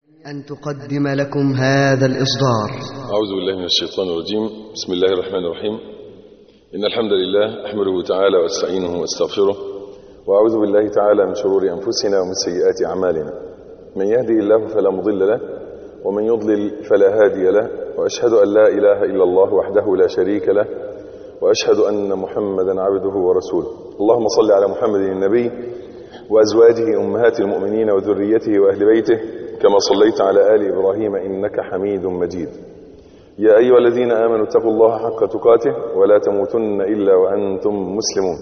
أن تقدم لكم هذا الإصدار أعوذ بالله من الشيطان الرجيم بسم الله الرحمن الرحيم إن الحمد لله أحمده تعالى واستعينه واستغفره وأعوذ بالله تعالى من شرور أنفسنا ومن سيئات أعمالنا من يهدي الله فلا مضل له ومن يضلل فلا هادي له وأشهد أن لا إله إلا الله وحده لا شريك له وأشهد أن محمدا عبده ورسوله اللهم صل على محمد النبي وأزواجه أمهات المؤمنين وذريته وأهل بيته كما صليت على آل إبراهيم إنك حميد مجيد يا أيها الذين آمنوا اتقوا الله حق تقاته ولا تموتن إلا وأنتم مسلمون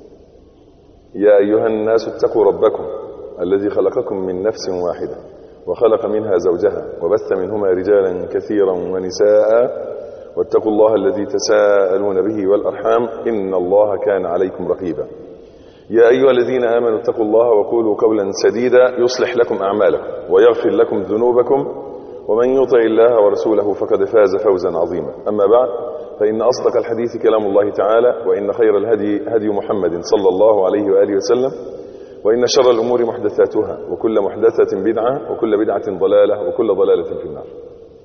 يا أيها الناس اتقوا ربكم الذي خلقكم من نفس واحدة وخلق منها زوجها وبث منهما رجالا كثيرا ونساء واتقوا الله الذي تساءلون به والأرحام إن الله كان عليكم رقيبا يا أيها الذين آمنوا اتقوا الله وقولوا قولا سديدا يصلح لكم أعمالكم ويغفر لكم ذنوبكم ومن يطع الله ورسوله فقد فاز فوزا عظيما أما بعد فإن أصدق الحديث كلام الله تعالى وإن خير الهدي هدي محمد صلى الله عليه وآله وسلم وإن شر الأمور محدثاتها وكل محدثة بدعة وكل بدعة ضلالة وكل ضلالة في النار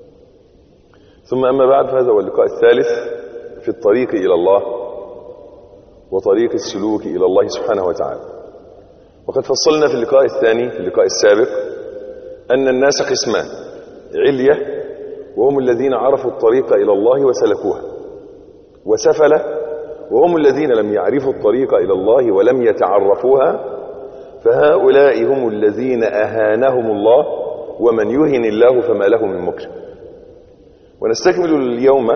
ثم أما بعد فهذا هو اللقاء الثالث في الطريق إلى الله وطريق السلوك إلى الله سبحانه وتعالى وقد فصلنا في اللقاء الثاني في اللقاء السابق أن الناس قسمان علية وهم الذين عرفوا الطريق إلى الله وسلكوها وسفلة وهم الذين لم يعرفوا الطريق إلى الله ولم يتعرفوها فهؤلاء هم الذين أهانهم الله ومن يهن الله فما له من مكرم ونستكمل اليوم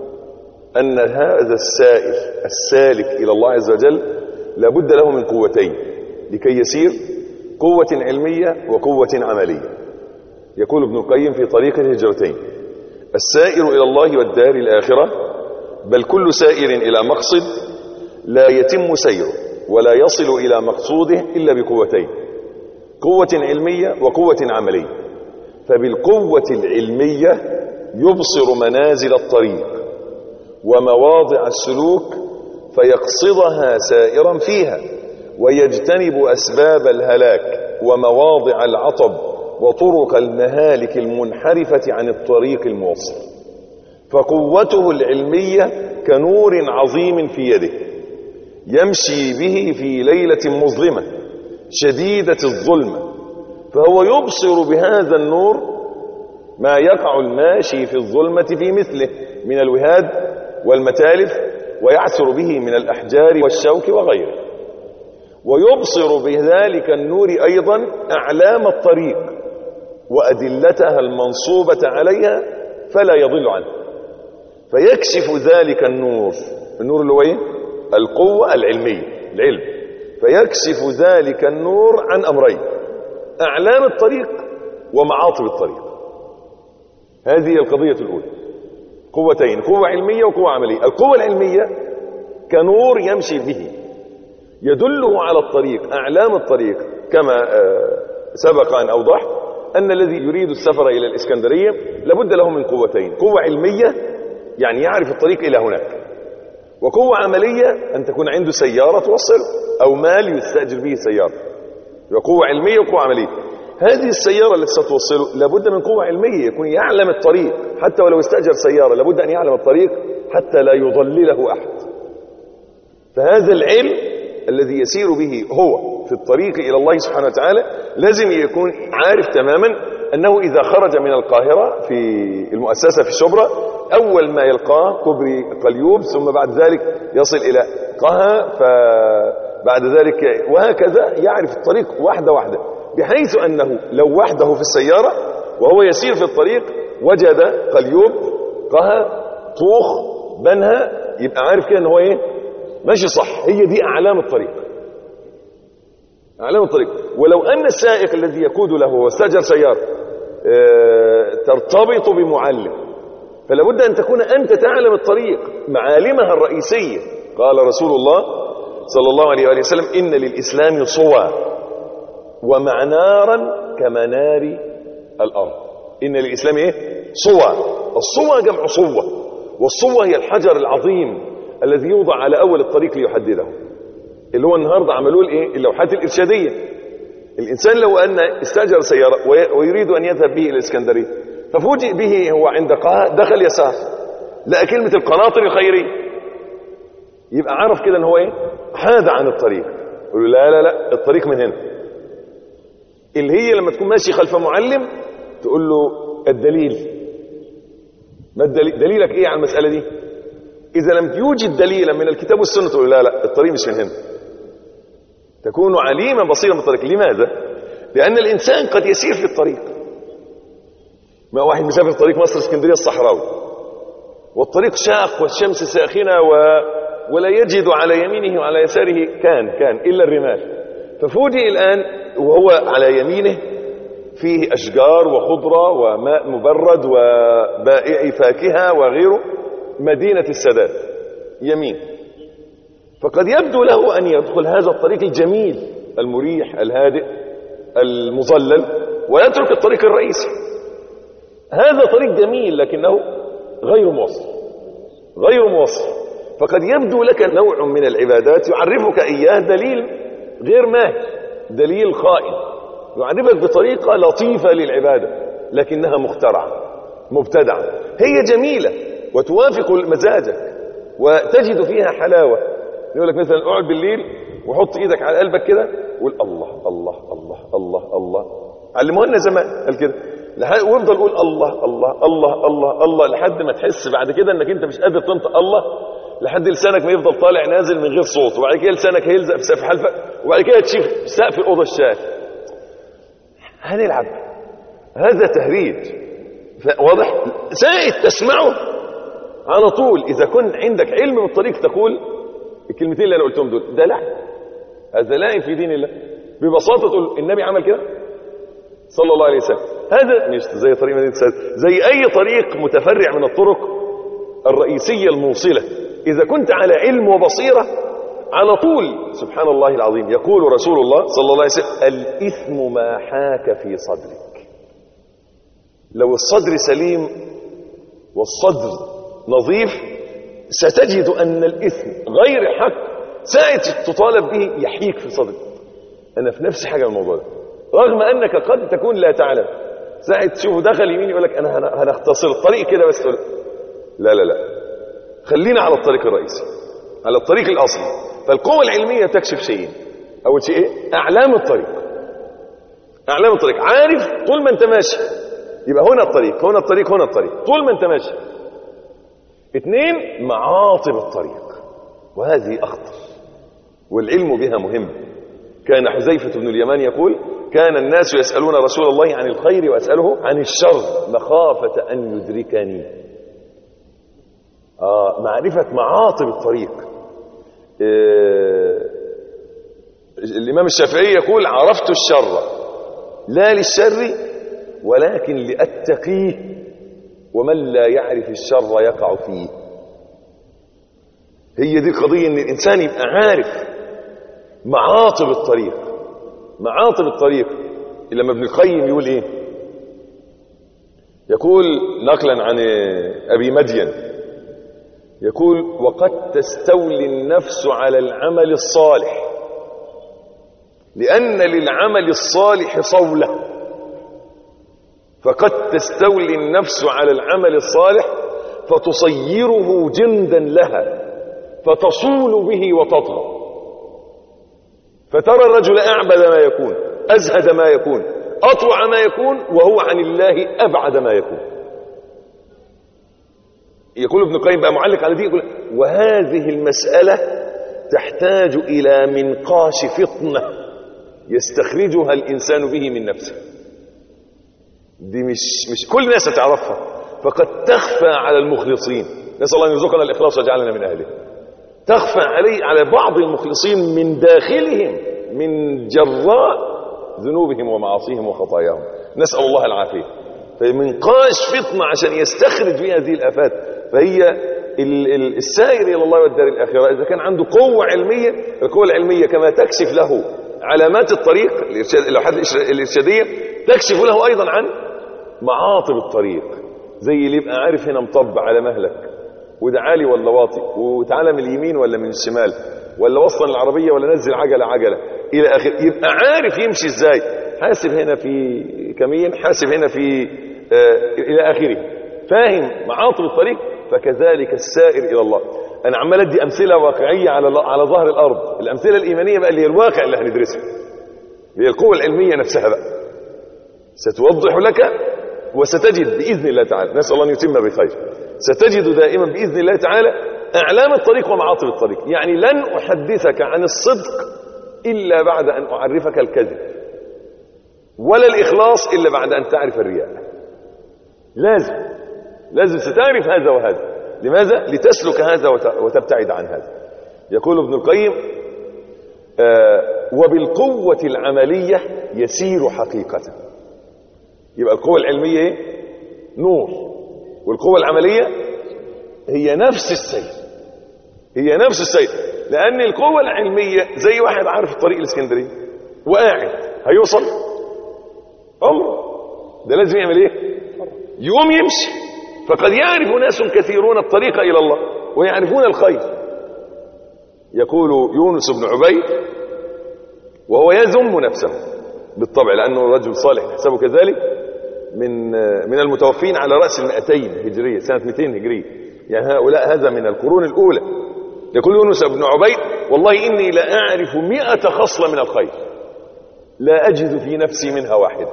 أن هذا السائل السالك إلى الله عز وجل لابد له من قوتين لكي يسير قوة علمية وقوة عملية يقول ابن القيم في طريق الهجرتين السائر إلى الله والدار الآخرة بل كل سائر إلى مقصد لا يتم سيره ولا يصل إلى مقصوده إلا بقوتين قوة علمية وقوة عملية فبالقوة العلمية يبصر منازل الطريق ومواضع السلوك فيقصدها سائرا فيها ويجتنب أسباب الهلاك ومواضع العطب وطرق المهالك المنحرفة عن الطريق الموصل فقوته العلمية كنور عظيم في يده يمشي به في ليلة مظلمة شديدة الظلمة فهو يبصر بهذا النور ما يقع الماشي في الظلمة في مثله من الوهاد والمتالف ويعثر به من الأحجار والشوك وغيره ويبصر بذلك النور أيضا أعلام الطريق وأدلتها المنصوبة عليها فلا يضل عنه فيكشف ذلك النور النور اللي هو ايه القوة العلمية العلم فيكشف ذلك النور عن أمرين أعلام الطريق ومعاطب الطريق هذه القضية الأولى قوتين قوة علمية وقوة عملية القوة العلمية كنور يمشي به يدله على الطريق أعلام الطريق كما سبق أن أوضح أن الذي يريد السفر إلى الإسكندرية لابد له من قوتين قوة علمية يعني يعرف الطريق إلى هناك وقوة عملية أن تكون عنده سيارة توصل أو مال يستأجر به سيارة وقوة علمية وقوة عملية هذه السيارة التي ستوصله لابد من قوة علمية يكون يعلم الطريق حتى ولو استأجر سيارة لابد أن يعلم الطريق حتى لا يضلله أحد فهذا العلم الذي يسير به هو في الطريق إلى الله سبحانه وتعالى لازم يكون عارف تماما أنه إذا خرج من القاهرة في المؤسسة في شبرا أول ما يلقاه كوبري قليوب ثم بعد ذلك يصل إلى قها فبعد ذلك وهكذا يعرف الطريق واحدة واحدة بحيث أنه لو وحده في السيارة وهو يسير في الطريق وجد قليوب قها طوخ بنها يبقى عارف كده ان هو ايه ماشي صح هي دي اعلام الطريق اعلام الطريق ولو ان السائق الذي يقود له واستاجر سياره اه ترتبط بمعلم فلا بد ان تكون انت تعلم الطريق معالمها الرئيسيه قال رسول الله صلى الله عليه واله وسلم ان للاسلام صور ومعنارا كمنار الارض ان للاسلام ايه صور الصوى جمع صوه والصوه هي الحجر العظيم الذي يوضع على اول الطريق ليحدده اللي هو النهارده عملوه الايه اللوحات الارشاديه الإنسان لو أن استأجر سيارة وي- ويريد أن يذهب به إلى الإسكندرية ففوجئ به هو عند قا- دخل يسار لقى كلمة القناطر الخيرية يبقى عرف كده ان هو ايه حاد عن الطريق يقول له لا لا لا الطريق من هنا اللي هي لما تكون ماشي خلف معلم تقول له الدليل ما الدليل دليلك ايه على المسألة دي اذا لم يوجد دليلا من الكتاب والسنة تقول له لا لا الطريق مش من هنا تكون عليما بصيرا بالطريق لماذا لان الانسان قد يسير في الطريق ما واحد مسافر في طريق مصر اسكندريه الصحراوي والطريق شاق والشمس ساخنه و... ولا يجد على يمينه وعلى يساره كان كان الا الرمال ففوجئ الان وهو على يمينه فيه اشجار وخضره وماء مبرد وبائع فاكهه وغيره مدينه السادات يمين فقد يبدو له ان يدخل هذا الطريق الجميل المريح الهادئ المظلل ويترك الطريق الرئيسي هذا طريق جميل لكنه غير موصل غير موصل فقد يبدو لك نوع من العبادات يعرفك إياه دليل غير ماهي دليل خائن يعرفك بطريقة لطيفة للعبادة لكنها مخترعة مبتدعة هي جميلة وتوافق مزاجك وتجد فيها حلاوة يقول لك مثلا اقعد بالليل وحط ايدك على قلبك كده وقول الله الله الله الله الله علموها لنا زمان قال كده لح- وافضل قول الله الله الله الله الله لحد ما تحس بعد كده انك انت مش قادر تنطق الله لحد لسانك ما يفضل طالع نازل من غير صوت وبعد كده لسانك هيلزق في سقف حلفك وبعد كده تشوف سقف الاوضه الشاي هنلعب هذا تهريج ف- واضح سائد تسمعه على طول اذا كنت عندك علم بالطريق تقول الكلمتين اللي انا قلتهم دول ده لا هذا لا في دين الله ببساطه تقول النبي عمل كده صلى الله عليه وسلم هذا مش زي طريق مدينه السادات زي اي طريق متفرع من الطرق الرئيسيه الموصله اذا كنت على علم وبصيره على طول سبحان الله العظيم يقول رسول الله صلى الله عليه وسلم الاثم ما حاك في صدرك لو الصدر سليم والصدر نظيف ستجد أن الإثم غير حق ساعة تطالب به يحيك في صدرك أنا في نفس حاجة الموضوع ده رغم أنك قد تكون لا تعلم ساعة تشوفه دخل يمين يقول لك أنا هن- هنختصر الطريق كده بس تقول لا لا لا خلينا على الطريق الرئيسي على الطريق الأصلي فالقوة العلمية تكشف شيئين أول شيء إيه؟ أعلام الطريق أعلام الطريق عارف طول ما أنت ماشي يبقى هنا الطريق هنا الطريق هنا الطريق طول ما أنت ماشي اثنين معاطب الطريق وهذه أخطر والعلم بها مهم كان حذيفة بن اليمان يقول كان الناس يسألون رسول الله عن الخير وأسأله عن الشر مخافة أن يدركني آه معرفة معاطب الطريق آه الإمام الشافعي يقول عرفت الشر لا للشر ولكن لأتقيه ومن لا يعرف الشر يقع فيه هي دي قضية ان الانسان يبقى عارف معاطب الطريق معاطب الطريق لما ابن القيم يقول ايه يقول نقلا عن ابي مدين يقول وقد تستولي النفس على العمل الصالح لان للعمل الصالح صوله فقد تستولي النفس على العمل الصالح فتصيره جندا لها فتصول به وتطغى فترى الرجل أعبد ما يكون أزهد ما يكون أطوع ما يكون وهو عن الله أبعد ما يكون يقول ابن القيم بقى معلق على دي يقول وهذه المسألة تحتاج إلى منقاش فطنة يستخرجها الإنسان به من نفسه دي مش مش كل الناس تعرفها فقد تخفى على المخلصين نسأل الله أن يرزقنا الإخلاص ويجعلنا من أهله تخفى علي على بعض المخلصين من داخلهم من جراء ذنوبهم ومعاصيهم وخطاياهم نسأل الله العافية فمنقاش فطنة عشان يستخرج بها هذه الآفات فهي ال- ال- السائر إلى الله والدار الآخرة إذا كان عنده قوة علمية القوة العلمية كما تكشف له علامات الطريق الإرشاد- اللوحات الإرشاد- الإرشادية تكشف له أيضا عن معاطب الطريق زي اللي يبقى عارف هنا مطب على مهلك وده عالي ولا واطي وتعالى من اليمين ولا من الشمال ولا وصل العربية ولا نزل عجلة عجلة الى اخره يبقى عارف يمشي ازاي حاسب هنا في كمين حاسب هنا في آه الى اخره فاهم معاطب الطريق فكذلك السائر الى الله انا عمال ادي امثله واقعيه على على ظهر الارض الامثله الايمانيه بقى اللي هي الواقع اللي هندرسه هي القوه العلميه نفسها بقى ستوضح لك وستجد باذن الله تعالى نسال الله ان يتم بخير ستجد دائما باذن الله تعالى اعلام الطريق ومعاطب الطريق يعني لن احدثك عن الصدق الا بعد ان اعرفك الكذب ولا الاخلاص الا بعد ان تعرف الرياء لازم لازم ستعرف هذا وهذا لماذا لتسلك هذا وتبتعد عن هذا يقول ابن القيم آه وبالقوة العملية يسير حقيقة يبقى القوة العلمية ايه نور والقوة العملية هي نفس السير هي نفس السير لأن القوة العلمية زي واحد عارف الطريق الاسكندرية وقاعد هيوصل عمره ده لازم يعمل ايه يقوم يمشي فقد يعرف ناس كثيرون الطريق إلى الله ويعرفون الخير يقول يونس بن عبيد وهو يذم نفسه بالطبع لأنه رجل صالح يحسبه كذلك من من المتوفين على رأس المئتين هجرية سنة 200 هجرية يعني هؤلاء هذا من القرون الأولى يقول يونس بن عبيد والله إني لا أعرف مئة خصلة من الخير لا أجد في نفسي منها واحدة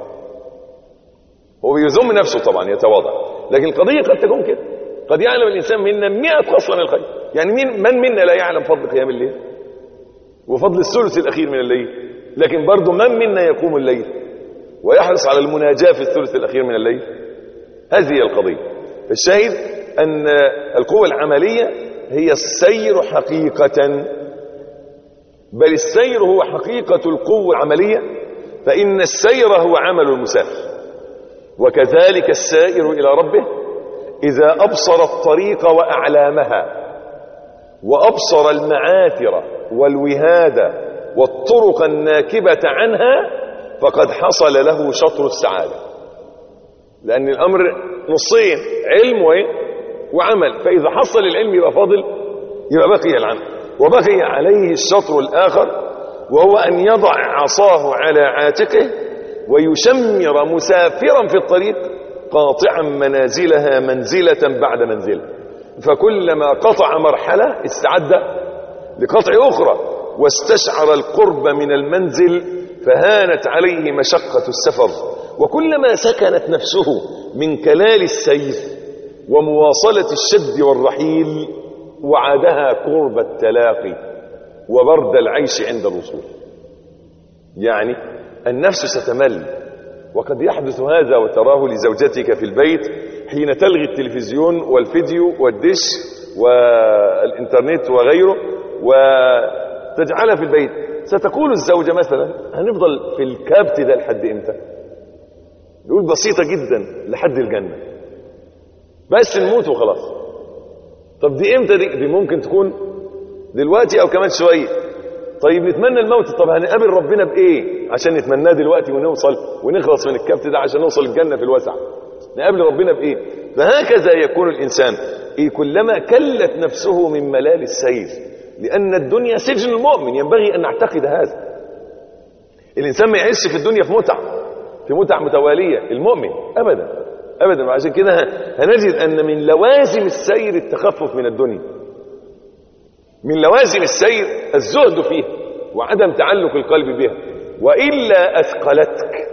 هو بيذم نفسه طبعا يتواضع لكن القضية قد تكون كده قد يعلم الإنسان منا مئة خصلة من الخير يعني من, من منا لا يعلم فضل قيام الليل وفضل الثلث الأخير من الليل لكن برضه من منا يقوم الليل ويحرص على المناجاة في الثلث الأخير من الليل هذه هي القضية فالشاهد أن القوة العملية هي السير حقيقة بل السير هو حقيقة القوة العملية فإن السير هو عمل المسافر وكذلك السائر إلى ربه إذا أبصر الطريق وأعلامها وأبصر المعاثر والوهاد والطرق الناكبة عنها فقد حصل له شطر السعادة لأن الأمر نصين علم وعمل فإذا حصل العلم يبقى فاضل يبقى بقي العمل وبقي عليه الشطر الآخر وهو أن يضع عصاه على عاتقه ويشمر مسافرا في الطريق قاطعا منازلها منزلة بعد منزلة فكلما قطع مرحلة استعد لقطع أخرى واستشعر القرب من المنزل فهانت عليه مشقة السفر وكلما سكنت نفسه من كلال السير ومواصلة الشد والرحيل وعادها قرب التلاقي وبرد العيش عند الوصول يعني النفس ستمل وقد يحدث هذا وتراه لزوجتك في البيت حين تلغي التلفزيون والفيديو والدش والإنترنت وغيره وتجعلها في البيت ستقول الزوجة مثلا هنفضل في الكبت ده لحد امتى يقول بسيطة جدا لحد الجنة بس نموت وخلاص طب دي امتى دي, دي ممكن تكون دلوقتي او كمان شوية طيب نتمنى الموت طب هنقابل ربنا بايه عشان نتمناه دلوقتي ونوصل ونخلص من الكبت ده عشان نوصل الجنة في الوسع نقابل ربنا بايه فهكذا يكون الانسان إيه كلما كلت نفسه من ملال السير لان الدنيا سجن المؤمن ينبغي ان نعتقد هذا الانسان ما يعيش في الدنيا في متع في متع متوالية المؤمن ابدا ابدا وعشان كده هنجد ان من لوازم السير التخفف من الدنيا من لوازم السير الزهد فيها وعدم تعلق القلب بها والا اثقلتك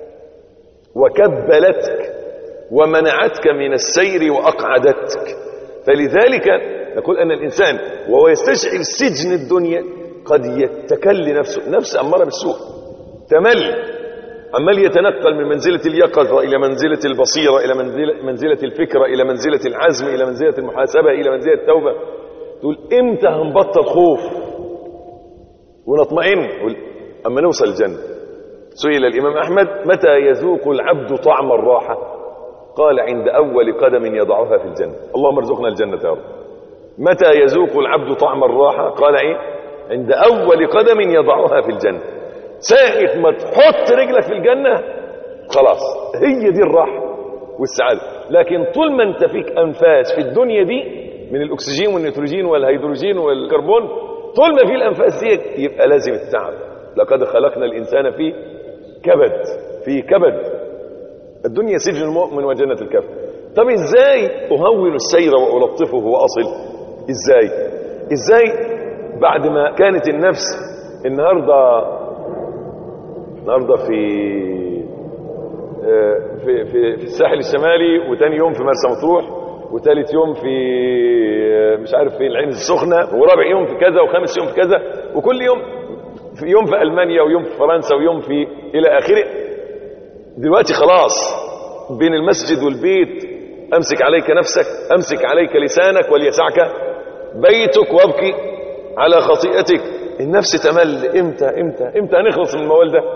وكبلتك ومنعتك من السير واقعدتك فلذلك نقول ان الانسان وهو يستشعر سجن الدنيا قد يتكل نفسه نفس اماره بالسوء تمل عمال يتنقل من منزلة اليقظة إلى منزلة البصيرة إلى منزلة, منزلة الفكرة إلى منزلة العزم إلى منزلة المحاسبة إلى منزلة التوبة تقول إمتى هنبطل خوف ونطمئن أما نوصل الجنة سئل الإمام أحمد متى يذوق العبد طعم الراحة قال عند أول قدم يضعها في الجنة اللهم ارزقنا الجنة يا رب متى يذوق العبد طعم الراحة قال إيه عند أول قدم يضعها في الجنة ساعة ما تحط رجلك في الجنة خلاص هي دي الراحة والسعادة لكن طول ما انت فيك أنفاس في الدنيا دي من الأكسجين والنيتروجين والهيدروجين والكربون طول ما في الأنفاس دي يبقى لازم التعب لقد خلقنا الإنسان في كبد في كبد الدنيا سجن المؤمن وجنة الكافر طب ازاي اهون السير والطفه واصل ازاي ازاي بعد ما كانت النفس النهارده النهارده في آه، في في في الساحل الشمالي وتاني يوم في مرسى مطروح وثالث يوم في آه، مش عارف في العين السخنه ورابع يوم في كذا وخامس يوم في كذا وكل يوم في يوم في المانيا ويوم في فرنسا ويوم في الى اخره دلوقتي خلاص بين المسجد والبيت امسك عليك نفسك امسك عليك لسانك وليسعك بيتك وابكي على خطيئتك النفس تمل امتى امتى امتى هنخلص من الموال ده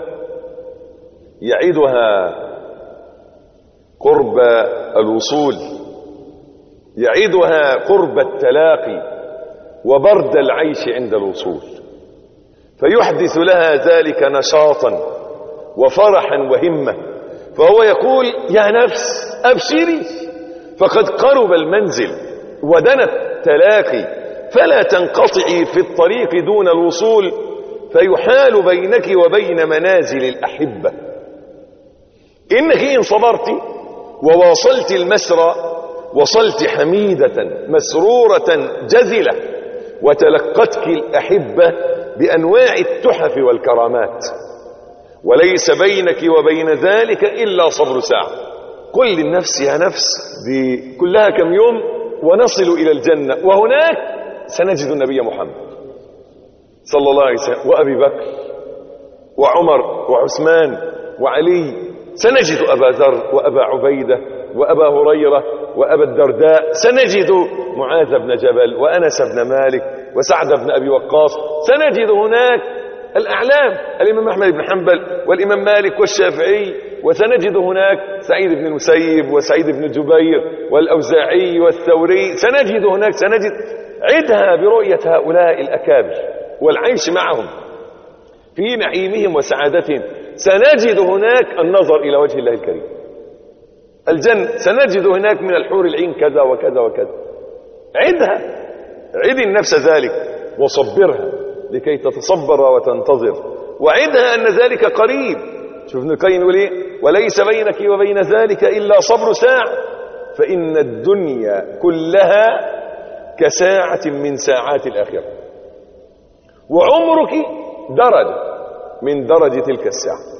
يعيدها قرب الوصول يعيدها قرب التلاقي وبرد العيش عند الوصول فيحدث لها ذلك نشاطا وفرحا وهمه فهو يقول يا نفس ابشري فقد قرب المنزل ودنا التلاقي فلا تنقطعي في الطريق دون الوصول فيحال بينك وبين منازل الأحبة إنك إن صبرت وواصلت المسرى وصلت حميدة مسرورة جزلة وتلقتك الأحبة بأنواع التحف والكرامات وليس بينك وبين ذلك إلا صبر ساعة قل للنفس يا نفس دي كلها كم يوم ونصل إلى الجنة وهناك سنجد النبي محمد صلى الله عليه وسلم وأبي بكر وعمر وعثمان وعلي سنجد أبا ذر وأبا عبيدة وأبا هريرة وأبا الدرداء سنجد معاذ بن جبل وأنس بن مالك وسعد بن أبي وقاص سنجد هناك الأعلام الإمام أحمد بن حنبل والإمام مالك والشافعي وسنجد هناك سعيد بن المسيب وسعيد بن جبير والأوزاعي والثوري سنجد هناك سنجد عدها برؤية هؤلاء الأكابر والعيش معهم في نعيمهم وسعادتهم سنجد هناك النظر إلى وجه الله الكريم الجنة سنجد هناك من الحور العين كذا وكذا وكذا عدها عد النفس ذلك وصبرها لكي تتصبر وتنتظر وعدها أن ذلك قريب شوف ابن القيم يقول ايه وليس بينك وبين ذلك إلا صبر ساعة فإن الدنيا كلها كساعة من ساعات الآخرة وعمرك درجة من درجة تلك الساعة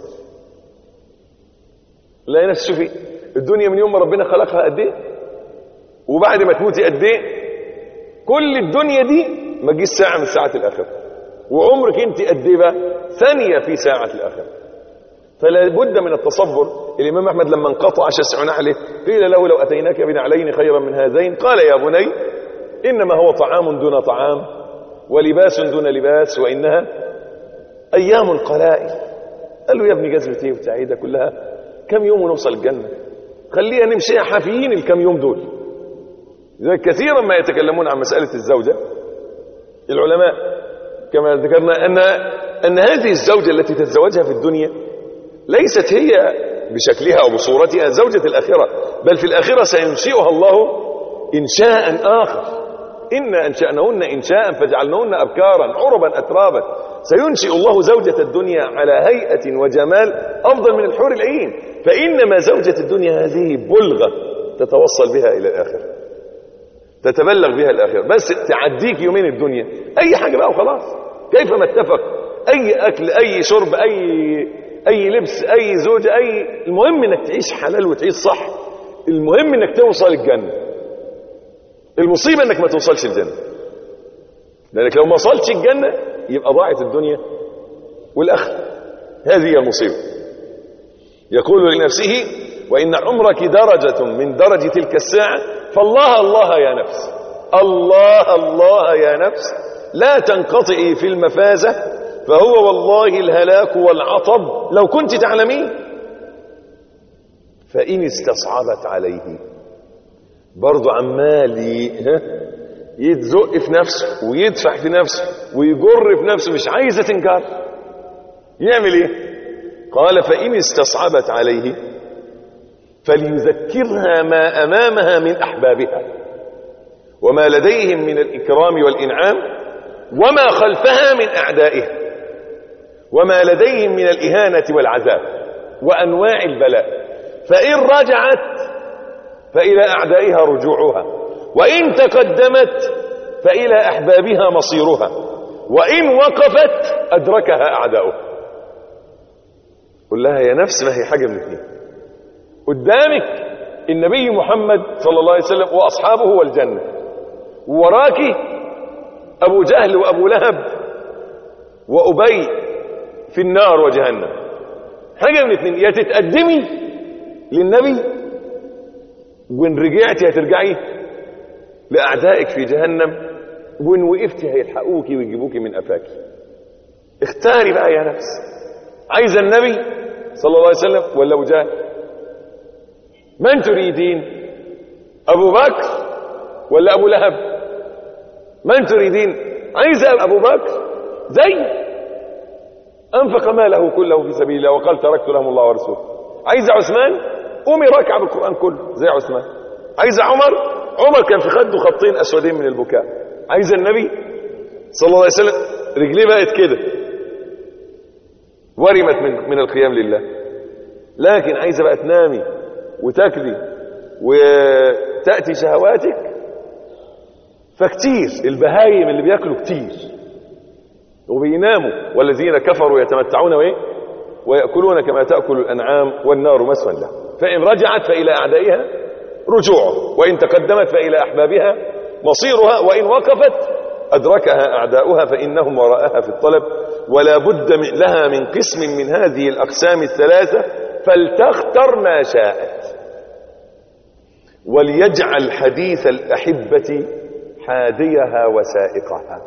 لا نفس شوفي الدنيا من يوم ما ربنا خلقها قد ايه وبعد ما تموتي قد ايه كل الدنيا دي ما تجيش ساعة من ساعات الآخرة وعمرك انت قد ايه بقى ثانية في ساعة الآخرة فلا بد من التصبر الإمام أحمد لما انقطع شسع نعله قيل له لو أتيناك بنعلين خيرا من هذين قال يا بني إنما هو طعام دون طعام ولباس دون لباس وإنها أيام قلائل قال له يا ابني جزمتي ايه وبتاعي ده كلها كم يوم ونوصل الجنة خلينا نمشي حافيين الكم يوم دول لذلك كثيرا ما يتكلمون عن مسألة الزوجة العلماء كما ذكرنا أن أن هذه الزوجة التي تتزوجها في الدنيا ليست هي بشكلها أو بصورتها زوجة الآخرة بل في الآخرة سينشئها الله إنشاء آخر إنا أنشأنهن إنشاء فجعلنهن أبكارا عربا أترابا سينشئ الله زوجة الدنيا على هيئة وجمال أفضل من الحور العين فإنما زوجة الدنيا هذه بلغة تتوصل بها إلى الآخرة تتبلغ بها الآخرة بس تعديك يومين الدنيا أي حاجة بقى وخلاص كيفما اتفق أي أكل أي شرب أي أي لبس أي زوجة أي المهم إنك تعيش حلال وتعيش صح المهم إنك توصل الجنة المصيبة إنك ما توصلش الجنة لأنك لو ما وصلتش الجنة يبقى ضاعت الدنيا والآخرة هذه هي المصيبة يقول لنفسه وإن عمرك درجة من درج تلك الساعة فالله الله يا نفس الله الله يا نفس لا تنقطعي في المفازة فهو والله الهلاك والعطب لو كنت تعلمين فإن استصعبت عليه برضو عمال يتزق في نفسه ويدفع في نفسه ويجر في نفسه مش عايزة تنكر يعمل ايه قال فإن استصعبت عليه فليذكرها ما أمامها من أحبابها وما لديهم من الإكرام والإنعام وما خلفها من أعدائها وما لديهم من الإهانة والعذاب وأنواع البلاء فإن رجعت فإلى أعدائها رجوعها وإن تقدمت فإلى أحبابها مصيرها وإن وقفت أدركها أعداؤها قل لها يا نفس ما هي حاجة من الاثنين قدامك النبي محمد صلى الله عليه وسلم وأصحابه والجنة وراك أبو جهل وأبو لهب وأبي في النار وجهنم حاجة من الاثنين يا تتقدمي للنبي وإن رجعتي هترجعي لأعدائك في جهنم وإن وقفتي هيلحقوكي ويجيبوكي من قفاكي اختاري بقى يا نفس عايزة النبي صلى الله عليه وسلم ولا أبو جهل من تريدين أبو بكر ولا أبو لهب من تريدين عايزة أبو بكر زي أنفق ماله كله في سبيل الله وقال تركت لهم الله ورسوله عايزة عثمان قومي راكعة بالقرآن كله زي عثمان عايزة عمر عمر كان في خده خطين أسودين من البكاء عايزة النبي صلى الله عليه وسلم رجليه بقت كده ورمت من, من القيام لله لكن عايزة بقى تنامي وتاكلي وتأتي شهواتك فكتير البهايم اللي بياكلوا كتير وبيناموا والذين كفروا يتمتعون وايه ويأكلون كما تأكل الأنعام والنار مسوى لهم فإن رجعت فإلى أعدائها رجوعه وإن تقدمت فإلى أحبابها مصيرها وإن وقفت أدركها أعداؤها فإنهم وراءها في الطلب ولا بد من لها من قسم من هذه الأقسام الثلاثة فلتختر ما شاءت وليجعل حديث الأحبة حاديها وسائقها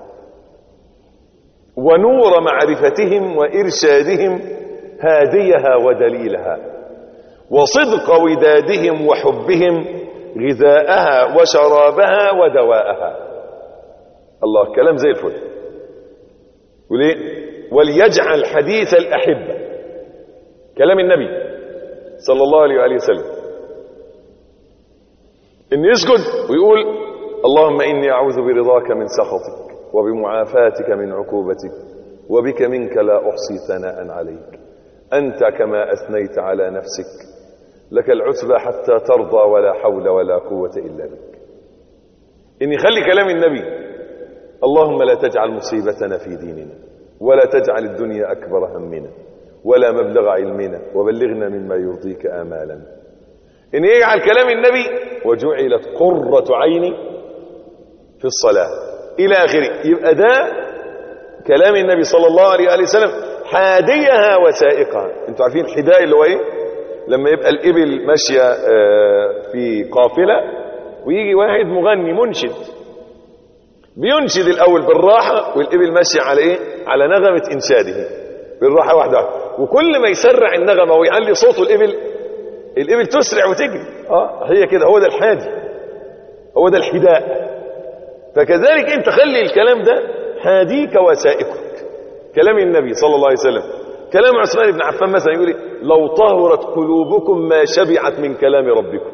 ونور معرفتهم وإرشادهم هاديها ودليلها وصدق ودادهم وحبهم غذاءها وشرابها ودواءها الله كلام زي الفل وليه وليجعل حديث الأحبة كلام النبي صلى الله عليه وآله وسلم إن يسجد ويقول اللهم إني أعوذ برضاك من سخطك وبمعافاتك من عقوبتك وبك منك لا أحصي ثناء عليك أنت كما أثنيت على نفسك لك العتبى حتى ترضى ولا حول ولا قوة إلا بك إن يخلي كلام النبي اللهم لا تجعل مصيبتنا في ديننا ولا تجعل الدنيا أكبر همنا ولا مبلغ علمنا وبلغنا مما يرضيك آمالا إن يجعل كلام النبي وجعلت قرة عيني في الصلاة إلى آخره يبقى ده كلام النبي صلى الله عليه وسلم حاديها وسائقها انتوا عارفين الحداء اللي هو ايه لما يبقى الإبل ماشية في قافلة ويجي واحد مغني منشد بينشد الأول بالراحة والإبل ماشية على إيه؟ على نغمة إنشاده بالراحة واحدة واحدة وكل ما يسرع النغمة ويعلي صوته الإبل الإبل تسرع وتجري اه هي كده هو ده الحادي هو ده الحداء فكذلك انت خلي الكلام ده حاديك وسائقك كلام النبي صلى الله عليه وسلم كلام عثمان بن عفان مثلا يقول إيه؟ لو طهرت قلوبكم ما شبعت من كلام ربكم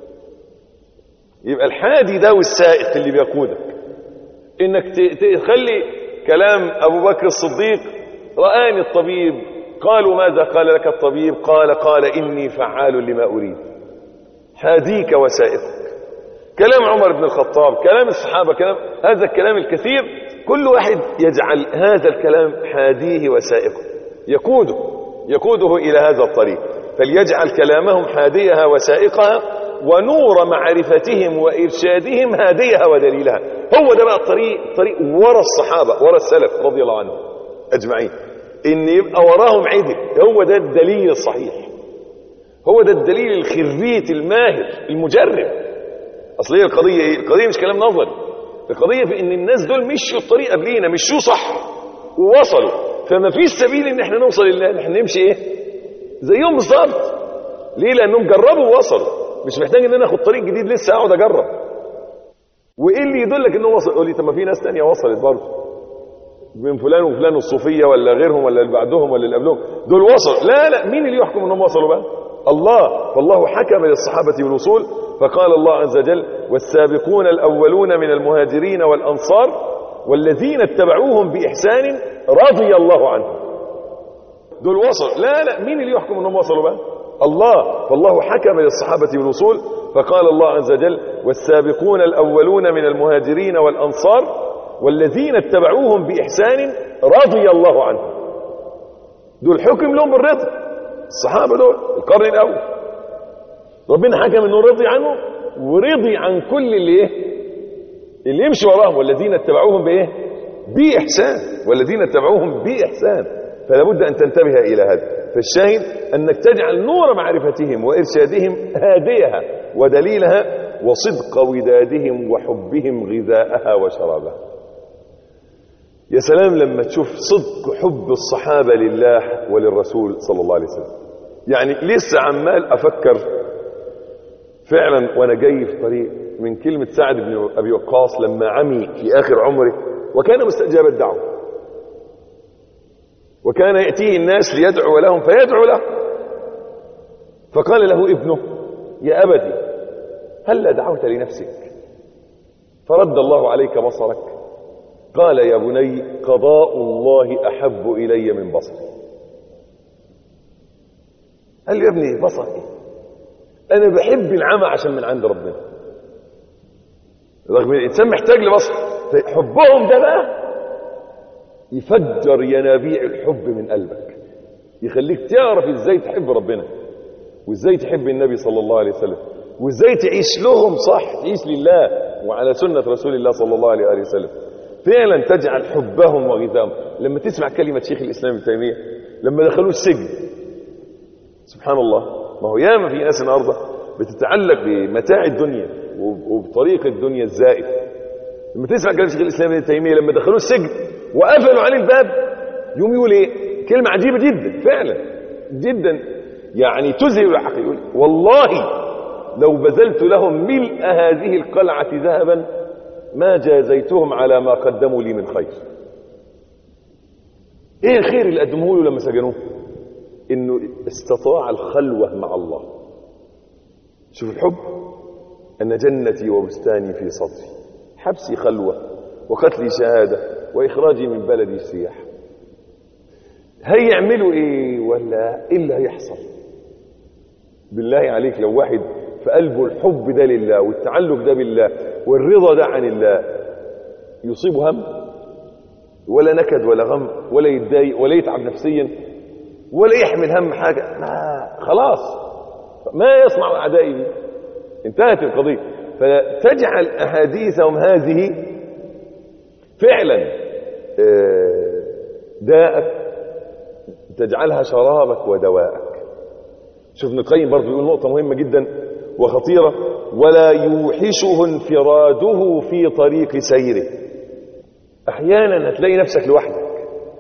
يبقى الحادي ده والسائق اللي بيقودك انك تخلي كلام ابو بكر الصديق رآني الطبيب قالوا ماذا قال لك الطبيب قال قال اني فعال لما اريد حاديك وسائقك كلام عمر بن الخطاب كلام الصحابه كلام هذا الكلام الكثير كل واحد يجعل هذا الكلام حاديه وسائقه يقوده يقوده الى هذا الطريق فليجعل كلامهم حاديها وسائقها ونور معرفتهم وإرشادهم هاديها ودليلها هو ده بقى الطريق طريق ورا الصحابة ورا السلف رضي الله عنهم أجمعين إن يبقى وراهم عدل هو ده الدليل الصحيح هو ده الدليل الخريت الماهر المجرب أصل هي القضية إيه؟ القضية مش كلام نظري القضية في إن الناس دول مشوا الطريق قبلينا مشوا صح ووصلوا فما فيش سبيل إن احنا نوصل إلا إن احنا نمشي إيه زيهم بالظبط ليه لأنهم جربوا ووصلوا مش محتاج ان انا اخد طريق جديد لسه اقعد اجرب وايه اللي يدلك انه وصل يقول لي طب ما في ناس تانية وصلت برضه من فلان وفلان الصوفيه ولا غيرهم ولا اللي بعدهم ولا اللي قبلهم دول وصلوا لا لا مين اللي يحكم انهم وصلوا بقى الله فالله حكم للصحابه بالوصول فقال الله عز وجل والسابقون الاولون من المهاجرين والانصار والذين اتبعوهم باحسان رضي الله عنهم دول وصلوا لا لا مين اللي يحكم انهم وصلوا بقى الله فالله حكم للصحابة بالوصول فقال الله عز وجل والسابقون الأولون من المهاجرين والأنصار والذين اتبعوهم بإحسان رضي الله عنهم دول حكم لهم بالرضا الصحابة دول القرن الأول ربنا حكم انه رضي عنهم ورضي عن كل اللي ايه اللي يمشي وراهم والذين اتبعوهم بايه باحسان والذين اتبعوهم باحسان فلا بد ان تنتبه الى هذا فالشاهد انك تجعل نور معرفتهم وارشادهم هاديها ودليلها وصدق ودادهم وحبهم غذاءها وشرابها يا سلام لما تشوف صدق حب الصحابه لله وللرسول صلى الله عليه وسلم يعني لسه عمال افكر فعلا وانا جاي في طريق من كلمة سعد بن ابي وقاص لما عمي في اخر عمره وكان مستجاب الدعوة وكان يأتيه الناس ليدعو لهم فيدعو له فقال له ابنه يا أبتي هل دعوت لنفسك فرد الله عليك بصرك قال يا بني قضاء الله أحب إلي من بصري قال له يا ابني بصر ايه انا بحب العمى عشان من عند ربنا رغم الانسان محتاج لبصر حبهم ده بقى يفجر ينابيع الحب من قلبك يخليك تعرف ازاي تحب ربنا وازاي تحب النبي صلى الله عليه وسلم وازاي تعيش لهم صح تعيش لله وعلى سنة رسول الله صلى الله عليه وآله وسلم فعلا تجعل حبهم وغذاهم لما تسمع كلمة شيخ الإسلام ابن تيمية لما دخلوه السجن سبحان الله ما هو ياما في ناس النهارده بتتعلق بمتاع الدنيا وبطريق الدنيا الزائف لما تسمع كلام شيخ الاسلام ابن تيميه لما دخلوه السجن وقفلوا عليه الباب يوم يقول ايه كلمه عجيبه جدا فعلا جدا يعني تذهل العقل يقول والله لو بذلت لهم ملء هذه القلعه ذهبا ما جازيتهم على ما قدموا لي من خير ايه الخير اللي قدموه له لما سجنوه انه استطاع الخلوة مع الله شوف الحب ان جنتي وبستاني في صدري حبسي خلوة وقتلي شهادة واخراجي من بلدي السياح هيعملوا ايه ولا ايه اللي هيحصل بالله عليك لو واحد في قلبه الحب ده لله والتعلق ده بالله والرضا ده عن الله يصيبه هم ولا نكد ولا غم ولا يتضايق ولا يتعب نفسيا ولا يحمل هم حاجة ما خلاص ما يصنع أعدائي بي انتهت القضية فتجعل أحاديثهم هذه فعلا داءك تجعلها شرابك ودواءك شوف ابن القيم برضه يقول نقطة مهمة جدا وخطيرة ولا يوحشه انفراده في طريق سيره أحيانا هتلاقي نفسك لوحدك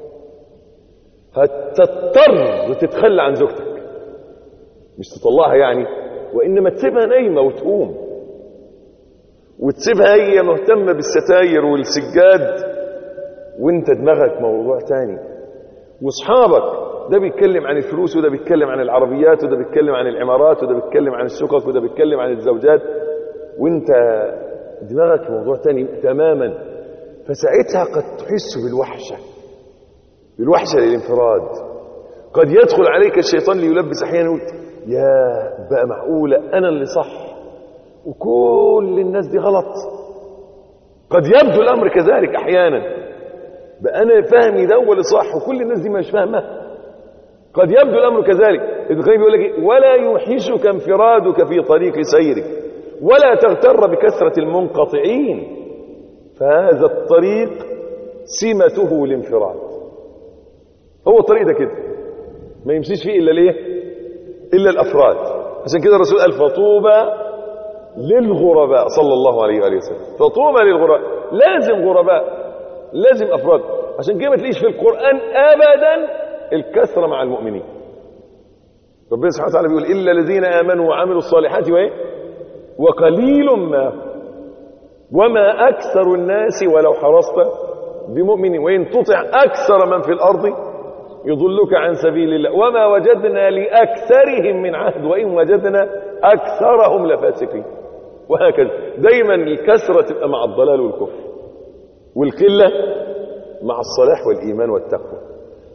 هتضطر تتخلى عن زوجتك مش تطلعها يعني وإنما تسيبها نايمة وتقوم وتسيبها هي مهتمة بالستاير والسجاد وانت دماغك موضوع تاني واصحابك ده بيتكلم عن الفلوس وده بيتكلم عن العربيات وده بيتكلم عن العمارات وده بيتكلم عن الشقق وده بيتكلم عن الزوجات وانت دماغك في موضوع تاني تماما فساعتها قد تحس بالوحشة بالوحشة للانفراد قد يدخل عليك الشيطان ليلبس احيانا يقول يا بقى معقولة انا اللي صح وكل الناس دي غلط قد يبدو الامر كذلك احيانا بقى انا فهمي ده هو اللي صح وكل الناس دي مش فاهمه قد يبدو الامر كذلك ابن القيم بيقول لك ولا يوحشك انفرادك في طريق سيرك ولا تغتر بكثره المنقطعين فهذا الطريق سمته الانفراد هو الطريق ده كده ما يمشيش فيه الا ليه الا الافراد عشان كده الرسول قال فطوبى للغرباء صلى الله عليه واله وسلم فطوبى للغرباء لازم غرباء لازم افراد عشان كده ما تلاقيش في القران ابدا الكثره مع المؤمنين ربنا سبحانه وتعالى بيقول الا الذين امنوا وعملوا الصالحات وايه وقليل ما وما اكثر الناس ولو حرصت بمؤمن وان تطع اكثر من في الارض يضلك عن سبيل الله وما وجدنا لاكثرهم من عهد وان وجدنا اكثرهم لفاسقين وهكذا دايما الكثره تبقى مع الضلال والكفر والقله مع الصلاح والايمان والتقوى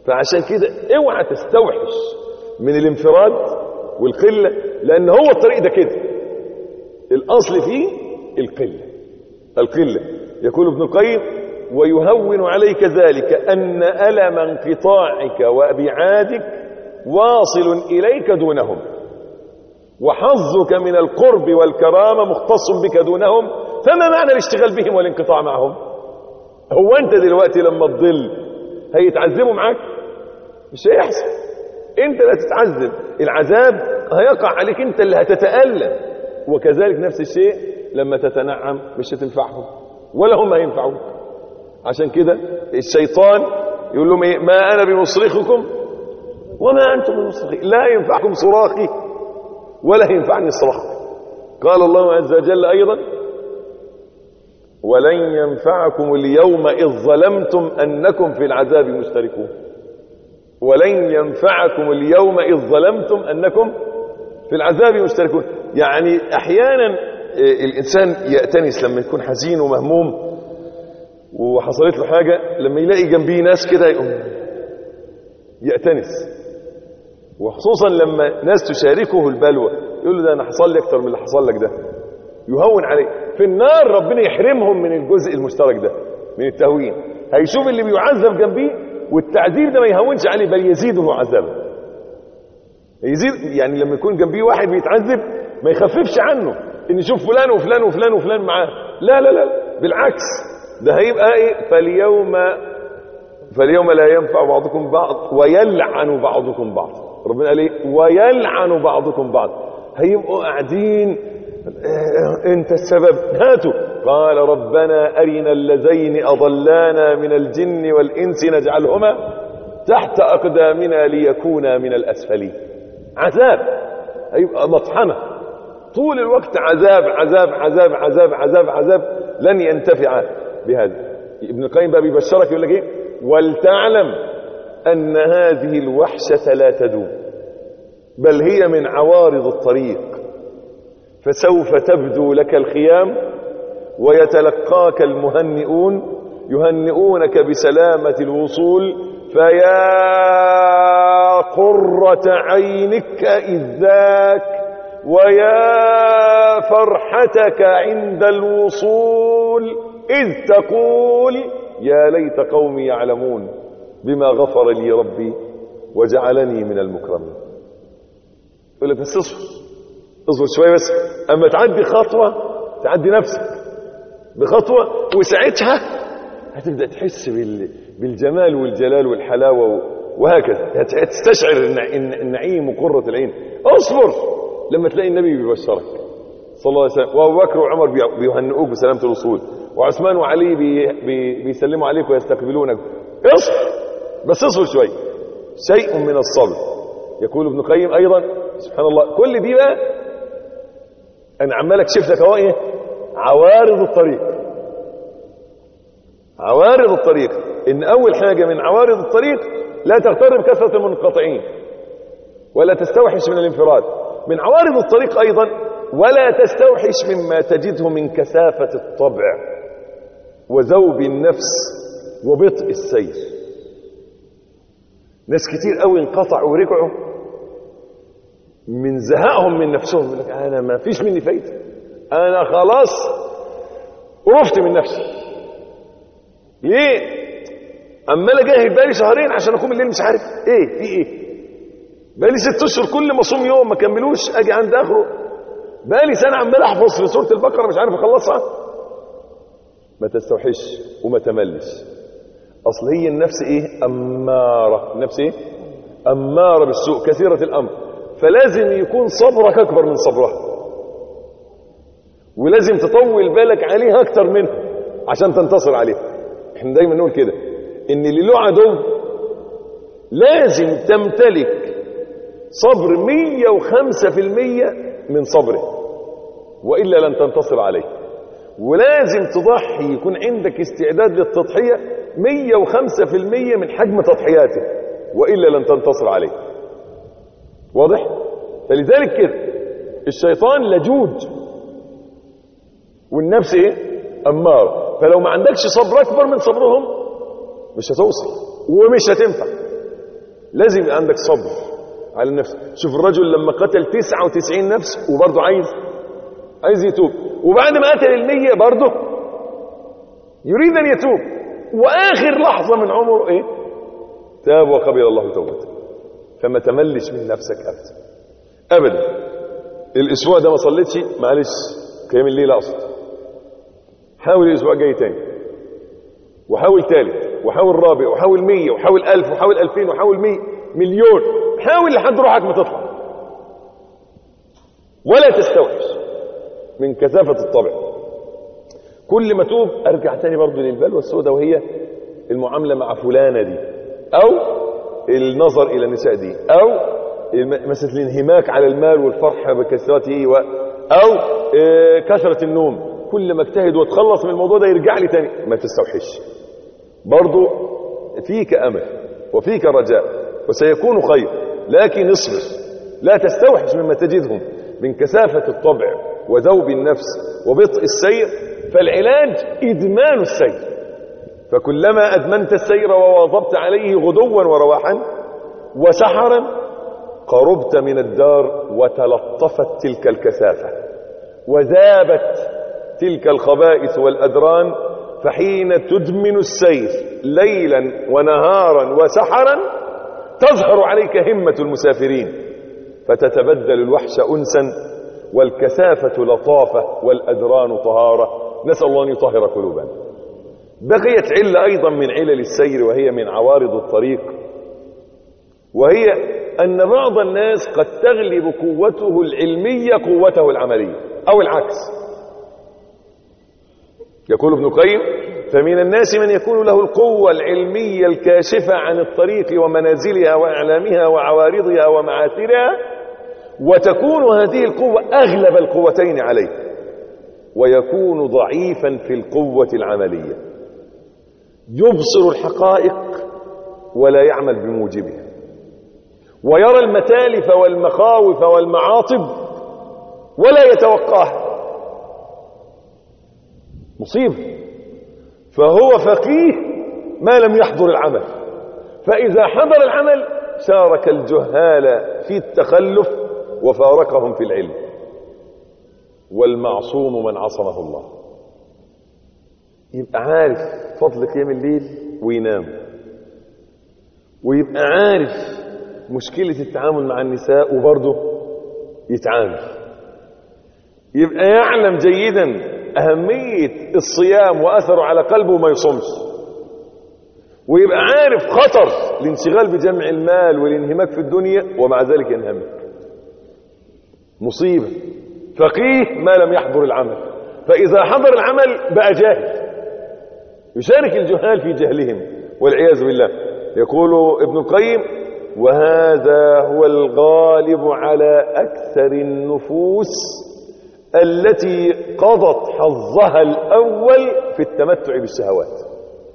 فعشان كده اوعى تستوحش من الانفراد والقلة لأن هو الطريق ده كده الأصل فيه القلة القلة يقول ابن القيم ويهون عليك ذلك أن ألم انقطاعك وابعادك واصل إليك دونهم وحظك من القرب والكرامة مختص بك دونهم فما معنى الاشتغال بهم والانقطاع معهم هو أنت دلوقتي لما تضل هيتعذبوا معاك مش هيحصل انت اللي هتتعذب العذاب هيقع عليك انت اللي هتتألم وكذلك نفس الشيء لما تتنعم مش هتنفعهم ولا هم هينفعوك عشان كده الشيطان يقول لهم ايه ما انا بمصرخكم وما انتم بمصرخي لا ينفعكم صراخي ولا ينفعني صراخ قال الله عز وجل ايضا ولن ينفعكم اليوم اذ ظلمتم انكم في العذاب مشتركون ولن ينفعكم اليوم إذ ظلمتم أنكم في العذاب مشتركون يعني أحيانا الإنسان يأتنس لما يكون حزين ومهموم وحصلت له حاجة لما يلاقي جنبيه ناس كده يقوم يأتنس وخصوصا لما ناس تشاركه البلوى يقول له ده أنا حصل لي أكتر من اللي حصل لك ده يهون عليه في النار ربنا يحرمهم من الجزء المشترك ده من التهوين هيشوف اللي بيعذب جنبيه والتعذيب ده ما يهونش عليه بل يزيده عذابا يزيد يعني لما يكون جنبيه واحد بيتعذب ما يخففش عنه ان يشوف فلان وفلان وفلان وفلان معاه لا لا لا بالعكس ده هيبقى ايه فاليوم فاليوم لا ينفع بعضكم بعض ويلعن بعضكم بعض ربنا قال ايه ويلعن بعضكم بعض هيبقوا قاعدين انت السبب هاتوا قال ربنا ارنا اللذين اضلانا من الجن والانس نجعلهما تحت اقدامنا ليكونا من الاسفلين عذاب هيبقى مطحنه طول الوقت عذاب عذاب عذاب عذاب عذاب عذاب لن ينتفع بهذا ابن القيم بقى بيبشرك يقول لك ايه ولتعلم ان هذه الوحشه لا تدوم بل هي من عوارض الطريق فسوف تبدو لك الخيام ويتلقاك المهنئون يهنئونك بسلامة الوصول فيا قرة عينك إذ ذاك ويا فرحتك عند الوصول إذ تقول يا ليت قومي يعلمون بما غفر لي ربي وجعلني من المكرمين يقول لك بس اصبر اصبر شويه بس اما تعدي خطوه تعدي نفسك بخطوه وساعتها هتبدا تحس بال... بالجمال والجلال والحلاوه وهكذا هتستشعر النعيم وقره العين اصبر لما تلاقي النبي بيبشرك صلى الله عليه وسلم وابو بكر وعمر بيهنئوك بسلامه الوصول وعثمان وعلي بي... بي... بيسلموا عليك ويستقبلونك اصبر بس اصبر شويه شيء من الصبر يقول ابن القيم ايضا سبحان الله كل دي بقى انا عمال اكشف لك اهو ايه عوارض الطريق عوارض الطريق ان اول حاجه من عوارض الطريق لا تغتر بكثره المنقطعين ولا تستوحش من الانفراد من عوارض الطريق ايضا ولا تستوحش مما تجده من كثافه الطبع وذوب النفس وبطء السير ناس كتير قوي انقطعوا ورجعوا من زهقهم من نفسهم يقول لك انا ما فيش مني فايده انا خلاص قرفت من نفسي ليه عمال اجاهد بقالي شهرين عشان اقوم الليل مش عارف ايه في ايه بقالي ست اشهر كل ما اصوم يوم ما كملوش اجي عند اخره بقالي سنه عمال احفظ في سوره البقره مش عارف اخلصها ما تستوحش وما تملش اصل هي النفس ايه اماره النفس ايه اماره بالسوء كثيره الامر فلازم يكون صبرك اكبر من صبرها ولازم تطول بالك عليها اكتر منها عشان تنتصر عليها احنا دايما نقول كده ان اللي له عدو لازم تمتلك صبر 105% من صبره والا لن تنتصر عليه ولازم تضحي يكون عندك استعداد للتضحيه 105% من حجم تضحياته والا لن تنتصر عليه واضح فلذلك كده الشيطان لجوج والنفس ايه اماره فلو ما عندكش صبر اكبر من صبرهم مش هتوصل ومش هتنفع لازم يبقى عندك صبر على النفس شوف الرجل لما قتل 99 نفس وبرضه عايز عايز يتوب وبعد ما قتل المية برضه يريد ان يتوب واخر لحظة من عمره ايه تاب وقبل الله توبته فما تملش من نفسك ابدا ابدا الاسبوع ده ما صليتش معلش قيام الليل اقصد حاول الاسبوع الجاي تاني وحاول ثالث وحاول رابع وحاول مية وحاول ألف وحاول ألفين وحاول مية مليون حاول لحد روحك ما تطلع ولا تستوحش من كثافة الطبع كل ما توب ارجع تاني برضه للبلوى السوداء وهي المعاملة مع فلانة دي او النظر الى النساء دي او مثلا الانهماك على المال والفرح بكثرته و او آه، كثرة النوم كل ما اجتهد واتخلص من الموضوع ده يرجع لي تاني ما تستوحش برضه فيك امل وفيك رجاء وسيكون خير لكن اصبر لا تستوحش مما تجدهم من كثافة الطبع وذوب النفس وبطء السير فالعلاج إدمان السير فكلما أدمنت السير وواظبت عليه غدوا ورواحا وسحرا قربت من الدار وتلطفت تلك الكثافة وذابت تلك الخبائث والأدران فحين تدمن السير ليلا ونهارا وسحرا تظهر عليك همة المسافرين فتتبدل الوحش أنسا والكثافة لطافة والأدران طهارة نسأل الله أن يطهر قلوبنا بقيت علة أيضا من علل السير وهي من عوارض الطريق وهي أن بعض الناس قد تغلب قوته العلمية قوته العملية أو العكس يقول ابن القيم فمن الناس من يكون له القوة العلمية الكاشفة عن الطريق ومنازلها وأعلامها وعوارضها ومعاثرها وتكون هذه القوة أغلب القوتين عليه ويكون ضعيفا في القوة العملية يبصر الحقائق ولا يعمل بموجبها ويرى المتالف والمخاوف والمعاطب ولا يتوقاها مصيبة فهو فقيه ما لم يحضر العمل فإذا حضر العمل شارك الجهال في التخلف وفارقهم في العلم والمعصوم من عصمه الله يبقى عارف فضل قيام الليل وينام ويبقى عارف مشكلة التعامل مع النساء وبرضه يتعامل يبقى يعلم جيدا أهمية الصيام وأثره على قلبه وما يصومش ويبقى عارف خطر الانشغال بجمع المال والانهماك في الدنيا ومع ذلك ينهمك مصيبة فقيه ما لم يحضر العمل فإذا حضر العمل بقى جاهل يشارك الجهال في جهلهم والعياذ بالله يقول ابن القيم وهذا هو الغالب على أكثر النفوس التي قضت حظها الأول في التمتع بالشهوات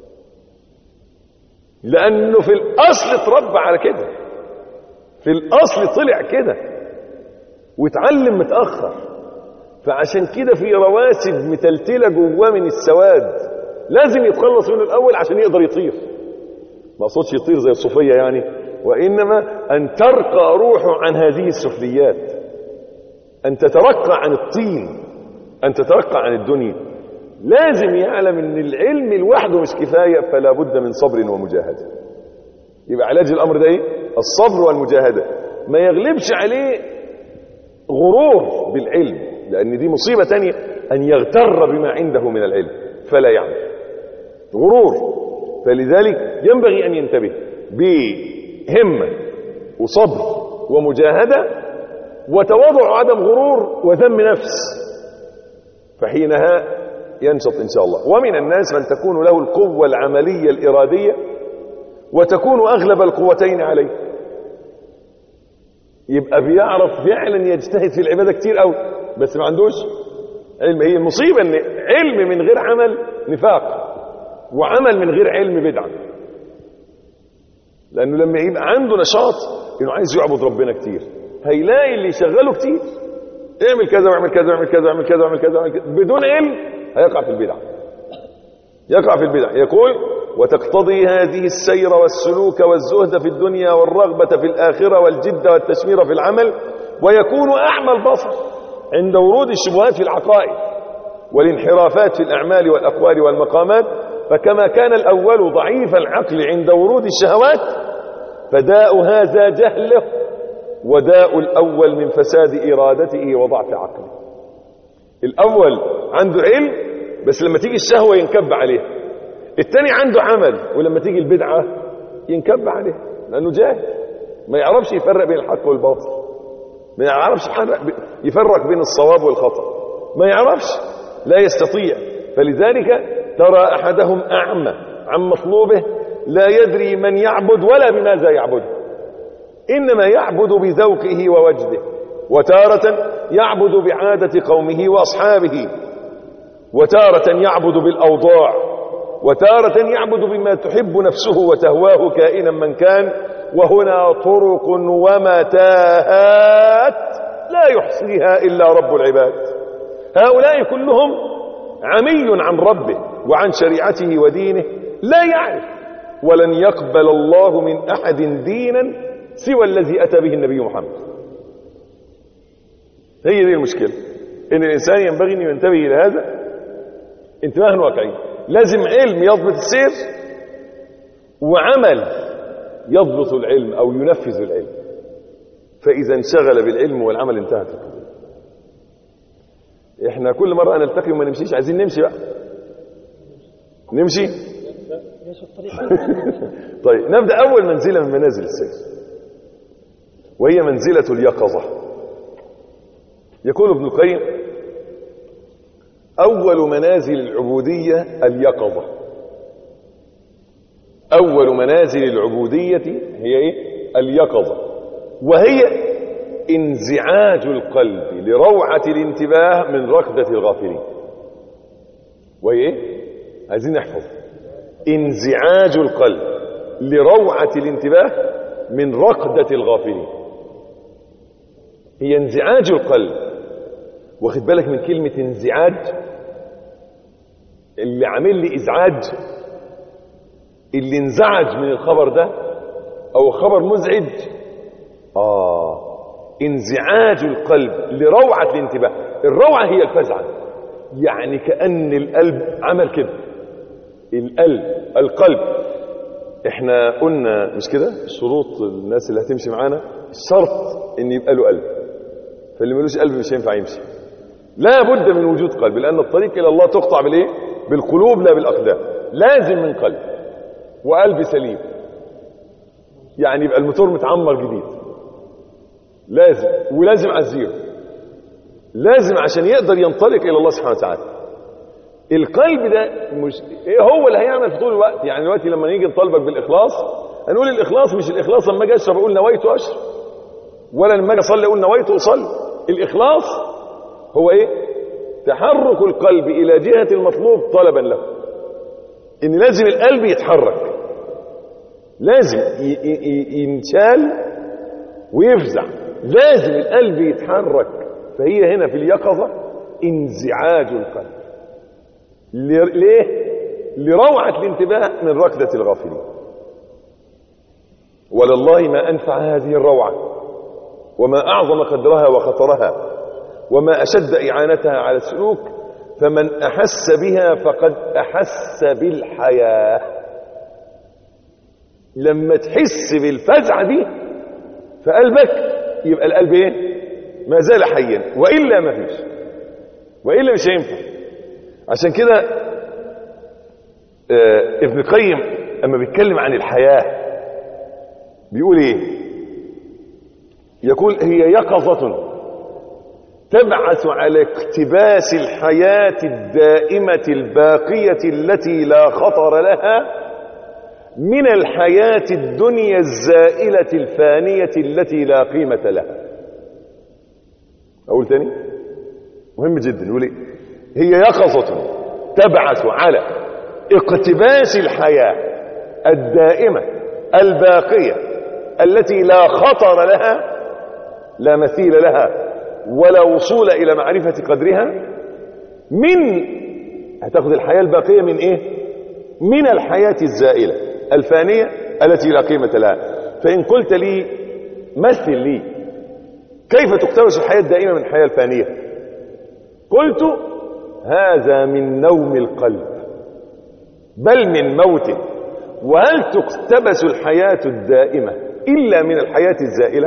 لأنه في الأصل اتربى على كده في الأصل طلع كده واتعلم متأخر فعشان كده في رواسب متلتلة جواه من السواد لازم يتخلص منه الأول عشان يقدر يطير ما أقصدش يطير زي الصوفية يعني وإنما أن ترقى روحه عن هذه السفليات أن تترقى عن الطين أن تترقى عن الدنيا لازم يعلم أن العلم لوحده مش كفاية فلا بد من صبر ومجاهدة يبقى علاج الأمر ده إيه؟ الصبر والمجاهدة ما يغلبش عليه غرور بالعلم لأن دي مصيبة تانية أن يغتر بما عنده من العلم فلا يعمل غرور فلذلك ينبغي أن ينتبه بهمة وصبر ومجاهدة وتواضع وعدم غرور وذم نفس فحينها ينشط إن شاء الله ومن الناس من تكون له القوة العملية الإرادية وتكون أغلب القوتين عليه يبقى بيعرف فعلا يجتهد في العبادة كتير قوي بس ما عندوش علم هي المصيبة ان علم من غير عمل نفاق وعمل من غير علم بدعة لأنه لما يبقى عنده نشاط إنه عايز يعبد ربنا كتير هيلاقي اللي يشغله كتير اعمل كذا واعمل كذا واعمل كذا واعمل كذا واعمل كذا واعمل كذا بدون علم هيقع في البدع يقع في البدع يقول وتقتضي هذه السير والسلوك والزهد في الدنيا والرغبة في الآخرة والجد والتشمير في العمل ويكون أعمى البصر عند ورود الشبهات في العقائد والانحرافات في الأعمال والأقوال والمقامات فكما كان الأول ضعيف العقل عند ورود الشهوات فداء هذا جهله وداء الأول من فساد إرادته وضعف عقله الأول عنده علم بس لما تيجي الشهوة ينكب عليه الثاني عنده عمل ولما تيجي البدعة ينكب عليه لأنه جاهل ما يعرفش يفرق بين الحق والباطل ما يعرفش يفرق بين الصواب والخطأ ما يعرفش لا يستطيع فلذلك ترى أحدهم أعمى عن مطلوبه لا يدري من يعبد ولا بماذا يعبد إنما يعبد بذوقه ووجده وتارة يعبد بعادة قومه وأصحابه وتارة يعبد بالأوضاع وتارة يعبد بما تحب نفسه وتهواه كائنا من كان وهنا طرق ومتاهات لا يحصيها إلا رب العباد هؤلاء كلهم عمي عن ربه وعن شريعته ودينه لا يعرف ولن يقبل الله من أحد دينا سوى الذي أتى به النبي محمد هي دي المشكلة إن الإنسان ينبغي أن ينتبه إلى هذا انتباها واقعي لازم علم يضبط السير وعمل يضبط العلم أو ينفذ العلم فإذا انشغل بالعلم والعمل انتهت القضية احنا كل مرة نلتقي وما نمشيش عايزين نمشي بقى نمشي طيب نبدأ أول منزلة من منازل السير وهي منزلة اليقظة يقول ابن القيم أول منازل العبودية اليقظة أول منازل العبودية هي إيه؟ اليقظة وهي انزعاج القلب لروعة الانتباه من ركضة الغافلين وهي إيه؟ عايزين نحفظ انزعاج القلب لروعة الانتباه من ركضة الغافلين هي انزعاج القلب واخد بالك من كلمة انزعاج اللي عامل لي ازعاج اللي انزعج من الخبر ده او خبر مزعج اه انزعاج القلب لروعة الانتباه الروعة هي الفزعة يعني كأن القلب عمل كده القلب القلب احنا قلنا مش كده شروط الناس اللي هتمشي معانا الشرط ان يبقى له قلب فاللي ملوش قلب مش هينفع يمشي لا بد من وجود قلب لان الطريق الى الله تقطع بالايه بالقلوب لا بالاقدام لازم من قلب وقلب سليم يعني يبقى الموتور متعمر جديد لازم ولازم على الزيرو لازم عشان يقدر ينطلق الى الله سبحانه وتعالى القلب ده مش ايه هو اللي هيعمل في طول الوقت يعني دلوقتي لما نيجي نطالبك بالاخلاص هنقول الاخلاص مش الاخلاص لما اجي اشرب اقول نويت اشرب ولا لما اجي اصلي اقول نويت اصلي الاخلاص هو ايه تحرك القلب الى جهه المطلوب طلبا له ان لازم القلب يتحرك لازم ينشال ويفزع لازم القلب يتحرك فهي هنا في اليقظه انزعاج القلب ليه لروعة الانتباه من ركضة الغافلين ولله ما أنفع هذه الروعة وما أعظم قدرها وخطرها وما أشد إعانتها على السلوك فمن أحس بها فقد أحس بالحياة لما تحس بالفزعة دي في قلبك يبقى القلب ايه ما زال حيا وإلا ما فيش وإلا مش هينفع عشان كده آه ابن القيم اما بيتكلم عن الحياة بيقول ايه يقول هي يقظة تبعث على اقتباس الحياة الدائمة الباقية التي لا خطر لها من الحياة الدنيا الزائلة الفانية التي لا قيمة لها أقول تاني مهم جدا يقول ايه هي يقظة تبعث على اقتباس الحياة الدائمة الباقية التي لا خطر لها لا مثيل لها ولا وصول إلى معرفة قدرها من هتاخد الحياة الباقية من ايه من الحياة الزائلة الفانية التي لا قيمة لها فإن قلت لي مثل لي كيف تقتبس الحياة الدائمة من الحياة الفانية قلت هذا من نوم القلب بل من موته وهل تقتبس الحياة الدائمة إلا من الحياة الزائلة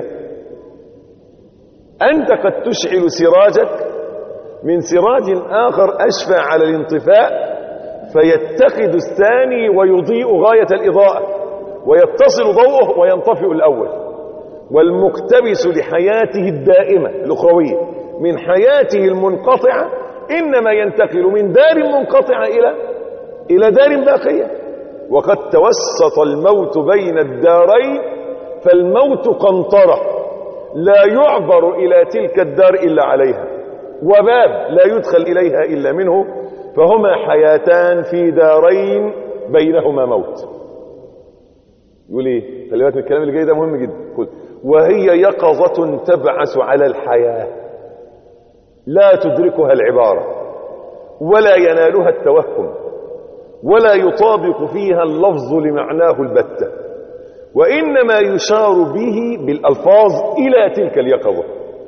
أنت قد تشعل سراجك من سراج آخر أشفى على الانطفاء فيتخذ الثاني ويضيء غاية الإضاءة ويتصل ضوءه وينطفئ الأول والمقتبس لحياته الدائمة الأخروية من حياته المنقطعة إنما ينتقل من دار منقطعة إلى إلى دار باقية وقد توسط الموت بين الدارين فالموت قنطرة لا يعبر إلى تلك الدار إلا عليها وباب لا يدخل إليها إلا منه فهما حياتان في دارين بينهما موت يقول ايه خلي بالك من الكلام اللي جاي ده مهم جدا قل وهي يقظة تبعث على الحياة لا تدركها العبارة ولا ينالها التوهم ولا يطابق فيها اللفظ لمعناه البتة وإنما يشار به بالألفاظ إلى تلك اليقظة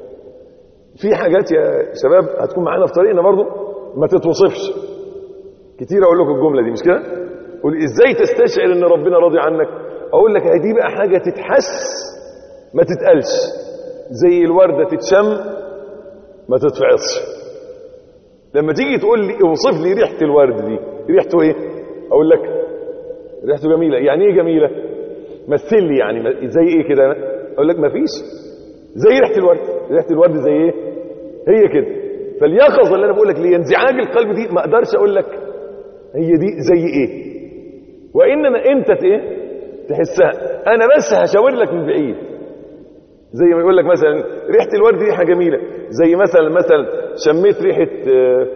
في حاجات يا شباب هتكون معانا في طريقنا برضو ما تتوصفش كتير اقول لكم الجمله دي مش كده قول ازاي تستشعر ان ربنا راضي عنك اقول لك دي بقى حاجه تتحس ما تتقالش زي الورده تتشم ما تتفعصش لما تيجي تقول لي اوصف لي ريحه الورد دي ريحته ايه اقول لك ريحته جميله يعني ايه جميله مثل لي يعني زي ايه كده اقول لك ما فيش زي ريحه الورد ريحه الورد زي ايه هي كده فاليقظه اللي انا بقول لك لانزعاج القلب دي ما اقدرش اقول لك هي دي زي ايه وانما انت ايه تحسها انا بس هشاور لك من بعيد زي ما يقول لك مثلا ريحه الورد ريحه جميله زي مثلا مثلا شميت ريحه آآ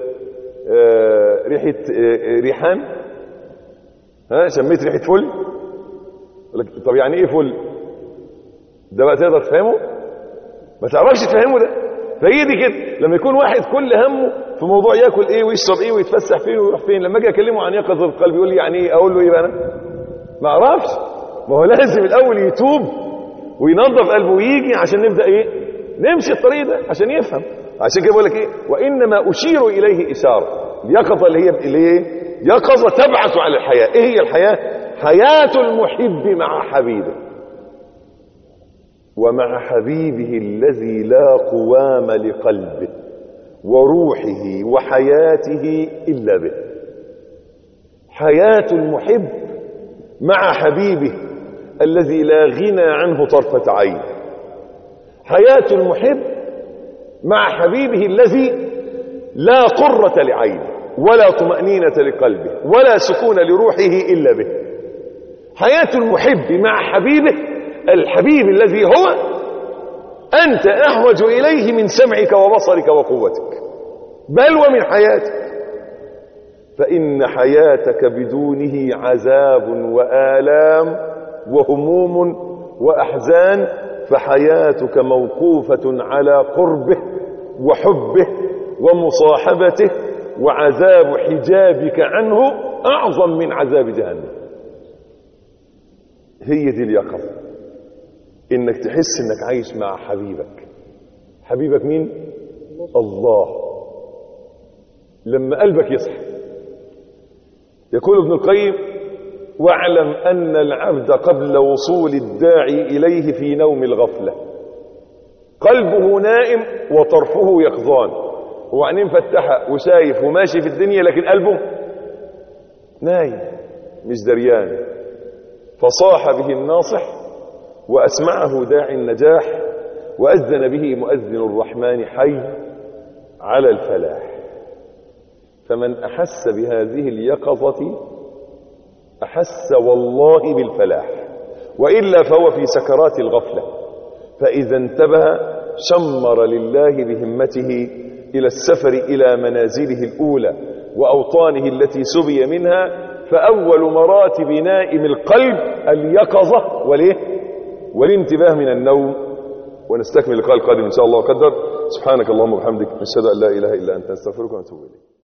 آآ ريحه آآ ريحان ها شميت ريحه فل لك طب يعني ايه فل ده بقى تقدر تفهمه ما تعرفش تفهمه ده فهي دي كده لما يكون واحد كل همه في موضوع ياكل ايه ويشرب ايه ويتفسح فين ويروح فين لما اجي اكلمه عن يقظه القلب يقول لي يعني ايه اقول له ايه بقى انا ما اعرفش ما هو لازم الاول يتوب وينظف قلبه ويجي عشان نبدا ايه نمشي الطريق ده عشان يفهم عشان كده بقول لك ايه وانما اشير اليه اشاره اليقظه اللي هي اللي هي يقظه تبعث على الحياه ايه هي الحياه حياه المحب مع حبيبه ومع حبيبه الذي لا قوام لقلبه وروحه وحياته الا به حياه المحب مع حبيبه الذي لا غنى عنه طرفه عين حياه المحب مع حبيبه الذي لا قره لعينه ولا طمانينه لقلبه ولا سكون لروحه الا به حياه المحب مع حبيبه الحبيب الذي هو أنت أحوج إليه من سمعك وبصرك وقوتك بل ومن حياتك فإن حياتك بدونه عذاب وآلام وهموم وأحزان فحياتك موقوفة على قربه وحبه ومصاحبته وعذاب حجابك عنه أعظم من عذاب جهنم هي دي اليقظة انك تحس انك عايش مع حبيبك حبيبك مين الله لما قلبك يصحى يقول ابن القيم واعلم ان العبد قبل وصول الداعي اليه في نوم الغفله قلبه نائم وطرفه يقظان هو عينيه مفتحه وشايف وماشي في الدنيا لكن قلبه نايم مش دريان فصاح به الناصح وأسمعه داعي النجاح وأذن به مؤذن الرحمن حي على الفلاح فمن أحس بهذه اليقظة أحس والله بالفلاح وإلا فهو في سكرات الغفلة فإذا انتبه شمر لله بهمته إلى السفر إلى منازله الأولى وأوطانه التي سبي منها فأول مراتب نائم القلب اليقظة وليه والانتباه من النوم ونستكمل اللقاء القادم إن شاء الله وقدر سبحانك اللهم وبحمدك نشهد أن لا إله إلا أنت نستغفرك ونتوب إليك